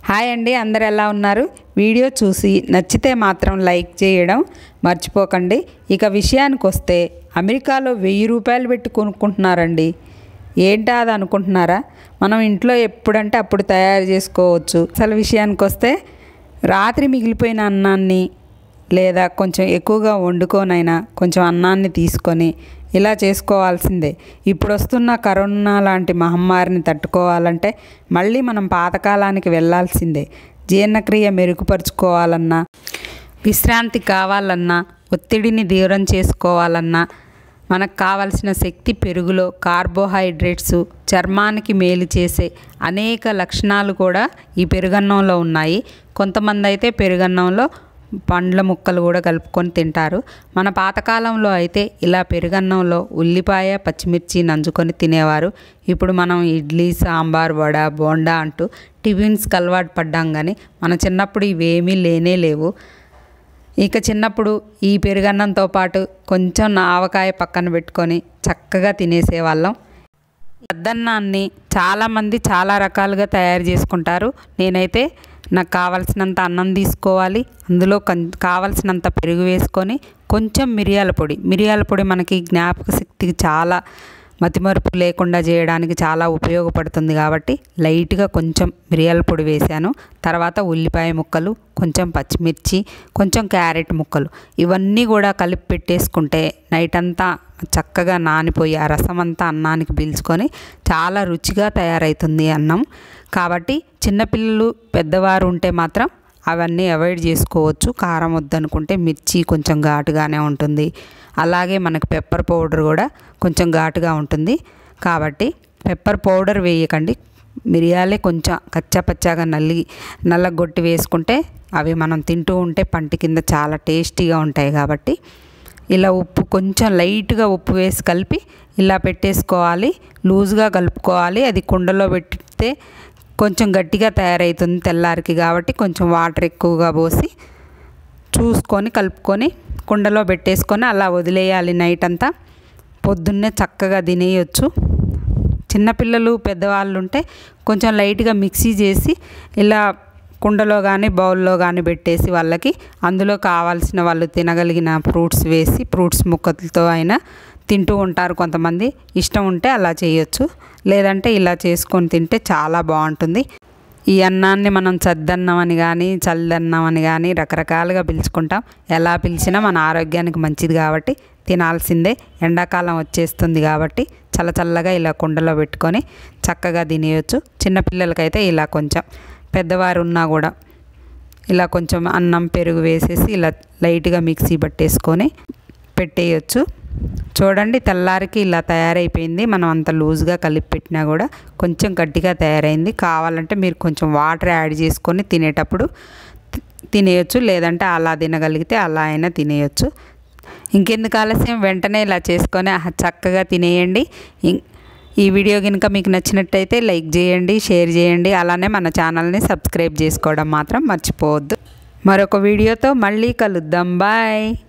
hi అండి అందరు ఎలా ఉన్నారు వీడియో చూసి నచ్చితే మాత్రం లైక్ చేయడం మర్చిపోకండి ఇక విషయానికి వస్తే అమెరికాలో వెయ్యి రూపాయలు పెట్టి కొనుక్కుంటున్నారండి ఏంటా అది అనుకుంటున్నారా మనం ఇంట్లో ఎప్పుడంటే అప్పుడు తయారు చేసుకోవచ్చు అసలు విషయానికి వస్తే రాత్రి మిగిలిపోయిన అన్నాన్ని లేదా కొంచెం ఎక్కువగా వండుకోనైనా కొంచెం అన్నాన్ని తీసుకొని ఇలా చేసుకోవాల్సిందే ఇప్పుడు వస్తున్న కరోనా లాంటి మహమ్మారిని తట్టుకోవాలంటే మళ్ళీ మనం పాతకాలానికి వెళ్ళాల్సిందే జీర్ణక్రియ మెరుగుపరుచుకోవాలన్నా విశ్రాంతి కావాలన్నా ఒత్తిడిని దూరం చేసుకోవాలన్నా మనకు కావలసిన శక్తి పెరుగులో కార్బోహైడ్రేట్స్ చర్మానికి మేలు చేసే అనేక లక్షణాలు కూడా ఈ పెరుగన్నంలో ఉన్నాయి కొంతమంది అయితే పెరుగన్నంలో పండ్ల ముక్కలు కూడా కలుపుకొని తింటారు మన పాతకాలంలో అయితే ఇలా పెరుగన్నంలో ఉల్లిపాయ పచ్చిమిర్చి నంచుకొని తినేవారు ఇప్పుడు మనం ఇడ్లీ సాంబార్ వడ బోండా అంటూ టిఫిన్స్కి అలవాటు పడ్డాం కానీ మన చిన్నప్పుడు ఇవేమీ లేనే లేవు ఇక చిన్నప్పుడు ఈ పెరుగన్నంతో పాటు కొంచెం ఆవకాయ పక్కన పెట్టుకొని చక్కగా తినేసేవాళ్ళం అద్దన్నాన్ని చాలామంది చాలా రకాలుగా తయారు చేసుకుంటారు నేనైతే నాకు కావలసినంత అన్నం తీసుకోవాలి అందులో కం కావలసినంత పెరుగు వేసుకొని కొంచెం మిరియాల పొడి మిరియాల పొడి మనకి జ్ఞాపక శక్తికి చాలా మతిమరుపు లేకుండా చేయడానికి చాలా ఉపయోగపడుతుంది కాబట్టి లైట్గా కొంచెం మిరియాల పొడి వేశాను తర్వాత ఉల్లిపాయ ముక్కలు కొంచెం పచ్చిమిర్చి కొంచెం క్యారెట్ ముక్కలు ఇవన్నీ కూడా కలిపి పెట్టేసుకుంటే నైట్ అంతా చక్కగా నానిపోయి ఆ రసం అంతా అన్నానికి పీల్చుకొని చాలా రుచిగా తయారవుతుంది అన్నం కాబట్టి చిన్నపిల్లలు పెద్దవారు ఉంటే మాత్రం అవన్నీ అవాయిడ్ చేసుకోవచ్చు కారం వద్దనుకుంటే మిర్చి కొంచెం ఘాటుగానే ఉంటుంది అలాగే మనకి పెప్పర్ పౌడర్ కూడా కొంచెం ఘాటుగా ఉంటుంది కాబట్టి పెప్పర్ పౌడర్ వేయకండి మిరియాలే కొంచెం కచ్చాపచ్చాగా నల్లి నల్లగొట్టి వేసుకుంటే అవి మనం తింటూ ఉంటే పంటి కింద చాలా టేస్టీగా ఉంటాయి కాబట్టి ఇలా ఉప్పు కొంచెం లైట్గా ఉప్పు వేసి కలిపి ఇలా పెట్టేసుకోవాలి లూజ్గా కలుపుకోవాలి అది కుండలో పెడితే కొంచెం గట్టిగా తయారవుతుంది తెల్లారికి కాబట్టి కొంచెం వాటర్ ఎక్కువగా పోసి చూసుకొని కలుపుకొని కుండలో పెట్టేసుకొని అలా వదిలేయాలి నైట్ అంతా పొద్దున్నే చక్కగా తినేయచ్చు చిన్నపిల్లలు పెద్దవాళ్ళు ఉంటే కొంచెం లైట్గా మిక్సీ చేసి ఇలా కుండలో కానీ బౌల్లో కానీ పెట్టేసి వాళ్ళకి అందులో కావాల్సిన వాళ్ళు తినగలిగిన ఫ్రూట్స్ వేసి ఫ్రూట్స్ ముక్కలతో అయినా తింటూ ఉంటారు కొంతమంది ఇష్టం ఉంటే అలా చేయొచ్చు లేదంటే ఇలా చేసుకొని తింటే చాలా బాగుంటుంది ఈ అన్నాన్ని మనం చద్దన్నం అని కానీ చల్లన్నం అని కానీ రకరకాలుగా పిలుచుకుంటాం ఎలా పిలిచినా మన ఆరోగ్యానికి మంచిది కాబట్టి తినాల్సిందే ఎండాకాలం వచ్చేస్తుంది కాబట్టి చల్ల చల్లగా ఇలా కుండలో పెట్టుకొని చక్కగా తినేయచ్చు చిన్నపిల్లలకైతే ఇలా కొంచెం పెద్దవారు ఉన్నా కూడా ఇలా కొంచెం అన్నం పెరుగు వేసేసి ఇలా లైట్గా మిక్సీ పట్టేసుకొని పెట్టేయచ్చు చూడండి తెల్లారికి ఇలా తయారైపోయింది మనం అంత లూజ్గా కలిపి పెట్టినా కూడా కొంచెం గట్టిగా తయారైంది కావాలంటే మీరు కొంచెం వాటర్ యాడ్ చేసుకొని తినేటప్పుడు తినేయచ్చు లేదంటే అలా తినగలిగితే అలా అయినా తినేయచ్చు ఇంకెందుకు ఆలస్యం వెంటనే ఇలా చేసుకొని చక్కగా తినేయండి ఈ వీడియో కనుక మీకు నచ్చినట్టయితే లైక్ చేయండి షేర్ చేయండి అలానే మన ఛానల్ని సబ్స్క్రైబ్ చేసుకోవడం మాత్రం మర్చిపోవద్దు మరొక వీడియోతో మళ్ళీ కలుద్దాం బాయ్